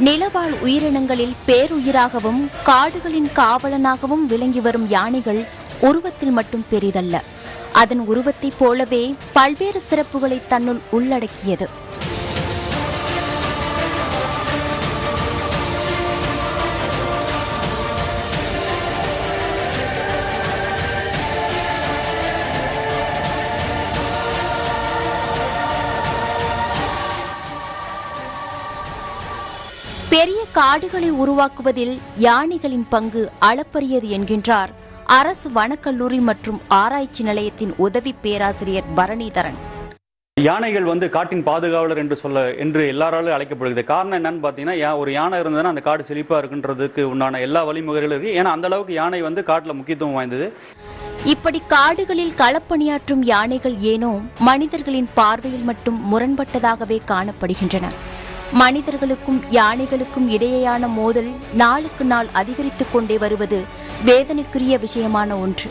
நிலவாழ் உயிரினங்களில் பேருயிராகவும் காடுகளின் காவலனாகவும் விளங்கி வரும் யானைகள் உருவத்தில் மட்டும் பெரிதல்ல அதன் உருவத்தைப் போலவே பல்வேறு சிறப்புகளை தன்னுள் உள்ளடக்கியது பெரிய காடுகளை உருவாக்குவதில் யானைகளின் பங்கு அளப்பரியது என்கின்றார் அரசு வனக்கல்லூரி மற்றும் ஆராய்ச்சி நிலையத்தின் உதவி பேராசிரியர் பரணிதரன் யானைகள் வந்து காட்டின் பாதுகாவலர் என்று சொல்ல என்று எல்லாராலும் அழைக்கப்படுகிறது காரணம் என்னன்னு பார்த்தீங்கன்னா யா- ஒரு யானை இருந்ததுன்னா அந்த காடு செழிப்பா இருக்குன்றதுக்கு உண்டான எல்லா வழிமுறைகளும் இருக்கு ஏன்னா அந்த அளவுக்கு யானை வந்து காட்டுல முக்கியத்துவம் வாய்ந்தது இப்படி காடுகளில் களப்பணியாற்றும் யானைகள் ஏனோ மனிதர்களின் பார்வையில் மட்டும் முரண்பட்டதாகவே காணப்படுகின்றன மனிதர்களுக்கும் யானைகளுக்கும் இடையேயான மோதல் நாளுக்கு நாள் அதிகரித்துக் கொண்டே வருவது வேதனைக்குரிய விஷயமான ஒன்று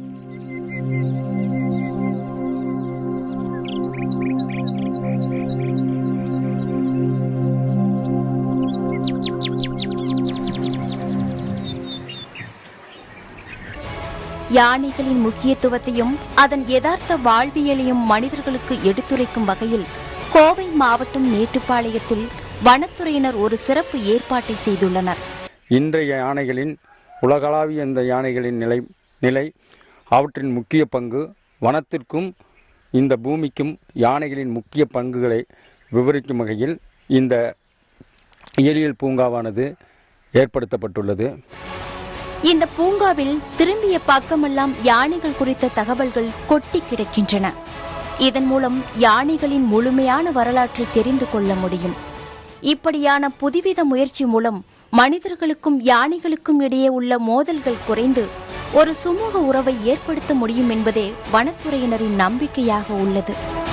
யானைகளின் முக்கியத்துவத்தையும் அதன் யதார்த்த வாழ்வியலையும் மனிதர்களுக்கு எடுத்துரைக்கும் வகையில் கோவை மாவட்டம் மேட்டுப்பாளையத்தில் வனத்துறையினர் ஒரு சிறப்பு ஏற்பாட்டை செய்துள்ளனர் இன்றைய யானைகளின் உலகளாவிய இந்த யானைகளின் நிலை நிலை அவற்றின் முக்கிய பங்கு வனத்திற்கும் இந்த பூமிக்கும் யானைகளின் முக்கிய பங்குகளை விவரிக்கும் வகையில் இந்த இயலியல் பூங்காவானது ஏற்படுத்தப்பட்டுள்ளது இந்த பூங்காவில் திரும்பிய பக்கமெல்லாம் யானைகள் குறித்த தகவல்கள் கொட்டி கிடக்கின்றன இதன் மூலம் யானைகளின் முழுமையான வரலாற்றை தெரிந்து கொள்ள முடியும் இப்படியான புதுவித முயற்சி மூலம் மனிதர்களுக்கும் யானைகளுக்கும் இடையே உள்ள மோதல்கள் குறைந்து ஒரு சுமூக உறவை ஏற்படுத்த முடியும் என்பதே வனத்துறையினரின் நம்பிக்கையாக உள்ளது